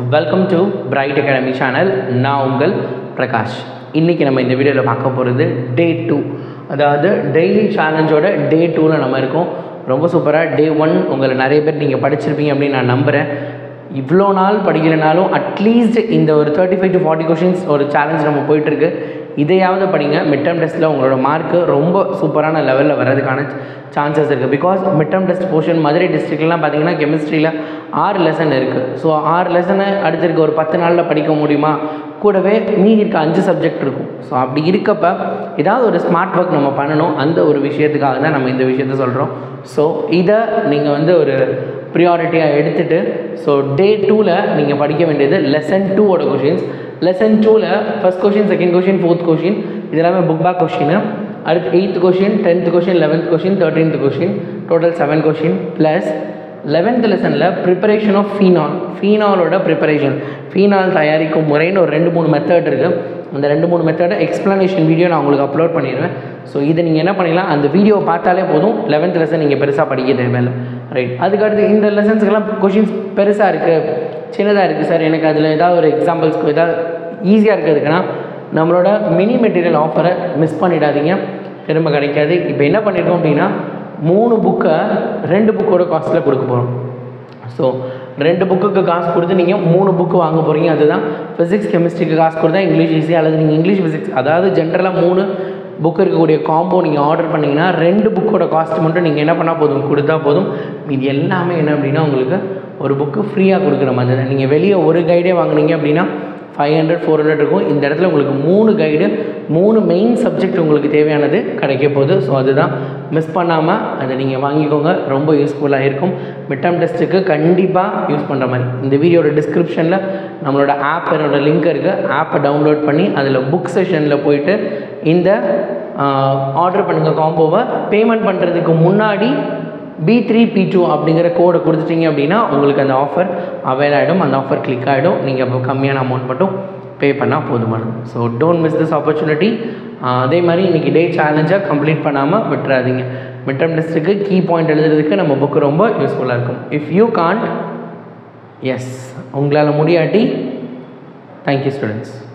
welcome to Bright Academy channel நான் உங்கள் பிரகாஷ் இன்றைக்கி நம்ம இந்த வீடியோவில் பார்க்க போகிறது டே டூ அதாவது டெய்லி சேலஞ்சோட டே டூவில் நம்ம இருக்கோம் ரொம்ப சூப்பராக டே ஒன் உங்களை நிறைய பேர் நீங்கள் படிச்சிருப்பீங்க அப்படின்னு நான் நம்புகிறேன் இவ்வளோ நாள் படிக்கலைனாலும் அட்லீஸ்ட் இந்த ஒரு thirty five to forty questions ஒரு சேலஞ்ச் நம்ம போயிட்டுருக்கு இதையாவது படிங்க மிட் டேர்ம் டெஸ்ட்டில் உங்களோட மார்க்கு ரொம்ப சூப்பரான லெவலில் வர்றதுக்கான சான்சஸ் இருக்குது because mid term test portion Madurai டிஸ்ட்ரிக்ட்லாம் பார்த்தீங்கன்னா கெமிஸ்ட்ரியில் ஆறு லெசன் இருக்குது ஸோ ஆறு லெசனை அடுத்திருக்க ஒரு பத்து நாளில் படிக்க முடியுமா கூடவே மீதி இருக்க அஞ்சு சப்ஜெக்ட் இருக்கும் ஸோ அப்படி இருக்கப்ப ஏதாவது ஒரு ஸ்மார்ட் ஒர்க் நம்ம பண்ணணும் அந்த ஒரு விஷயத்துக்காக தான் நம்ம இந்த விஷயத்த சொல்கிறோம் ஸோ இதை நீங்கள் வந்து ஒரு ப்ரியாரிட்டியாக எடுத்துகிட்டு ஸோ டே டூவில் நீங்கள் படிக்க வேண்டியது லெசன் டூவோட கொஷின்ஸ் லெசன் டூவில் first question second question fourth question இது எல்லாமே புக் பேக் கொஷின் அடுத்து eighth question tenth question eleventh question thirteenth question total seven question plus eleventh லெசனில் ப்ரிப்பரேஷன் ஆஃப் ஃபீனால் ஃபீனாலோட ப்ரிப்பரேஷன் ஃபீனால் தயாரிக்கும் முறைன்னு ஒரு ரெண்டு மூணு மெத்தட் இருக்குது அந்த ரெண்டு மூணு மெத்தடை எக்ஸ்ப்ளனேஷன் வீடியோ நான் உங்களுக்கு அப்லோட் பண்ணிடுவேன் ஸோ இதை நீங்கள் என்ன பண்ணிடலாம் அந்த வீடியோ பார்த்தாலே போதும் லெவன்த் லெசன் நீங்கள் பெருசாக படிக்க தேவையில்லை ரைட் அதுக்கடுத்து இந்த லெசன்ஸ்க்கெல்லாம் கொஷின்ஸ் பெருசாக இருக்குது சின்னதாக இருக்குது சார் எனக்கு அதில் ஏதாவது ஒரு எக்ஸாம்பிள்ஸ்க்கு ஏதாவது ஈஸியாக இருக்கிறதுக்குன்னா நம்மளோட மினி மெட்டீரியல் ஆஃபரை மிஸ் பண்ணிடாதீங்க திரும்ப கிடைக்காது இப்போ என்ன பண்ணியிருக்கோம் அப்படின்னா மூணு புக்கை ரெண்டு புக்கோட காஸ்ட்டில் கொடுக்க போகிறோம் ஸோ ரெண்டு புக்குக்கு காசு கொடுத்து நீங்கள் மூணு புக்கு வாங்க போகிறீங்க அதுதான் ஃபிசிக்ஸ் கெமிஸ்ட்ரிக்கு காசு கொடுத்தா இங்கிலீஷ் ஈஸி அல்லது நீங்கள் இங்கிலீஷ் ஃபிசிக்ஸ் அதாவது ஜென்ரலாக மூணு புக் இருக்கக்கூடிய காம்போ நீங்கள் ஆர்டர் பண்ணிங்கன்னா ரெண்டு புக்கோட காஸ்ட் மட்டும் நீங்கள் என்ன பண்ணால் போதும் கொடுத்தா போதும் இது எல்லாமே என்ன அப்படின்னா உங்களுக்கு ஒரு புக்கு ஃப்ரீயாக கொடுக்குற மாதிரி தான் நீங்கள் வெளியே ஒரு கைடே வாங்குனீங்க அப்படின்னா ஃபைவ் ஹண்ட்ரட் ஃபோர் ஹண்ட்ரட் இருக்கும் இந்த இடத்துல உங்களுக்கு மூணு கைடு மூணு மெயின் சப்ஜெக்ட் உங்களுக்கு தேவையானது கிடைக்க போகுது ஸோ அதுதான் மிஸ் பண்ணாமல் அதை நீங்கள் வாங்கிக்கோங்க ரொம்ப யூஸ்ஃபுல்லாக இருக்கும் மிட் டேர்ம் டெஸ்ட்டுக்கு கண்டிப்பாக யூஸ் பண்ணுற மாதிரி இந்த வீடியோட டிஸ்கிரிப்ஷனில் நம்மளோட ஆப் என்னோட லிங்க் இருக்குது ஆப்பை டவுன்லோட் பண்ணி அதில் புக் செஷனில் போயிட்டு இந்த ஆர்டர் பண்ணுங்கள் காம்போவை பேமெண்ட் பண்ணுறதுக்கு முன்னாடி பி த்ரீ பி டூ அப்படிங்கிற கோடை கொடுத்துட்டீங்க அப்படின்னா உங்களுக்கு அந்த ஆஃபர் அவைல் ஆகிடும் அந்த ஆஃபர் கிளிக் ஆகிடும் நீங்கள் அப்போ கம்மியான அமௌண்ட் மட்டும் பே பண்ணால் போதுமானது so don't miss this opportunity அதே மாதிரி இன்றைக்கி டே சேலஞ்சாக கம்ப்ளீட் பண்ணாமல் விட்டுறாதீங்க மிட் டேர்ம் டெஸ்ட்டுக்கு கீ பாயிண்ட் எழுதுறதுக்கு நம்ம புக்கு ரொம்ப யூஸ்ஃபுல்லாக இருக்கும் இஃப் யூ காண்ட் எஸ் உங்களால் முடியாட்டி தேங்க்யூ ஸ்டூடெண்ட்ஸ்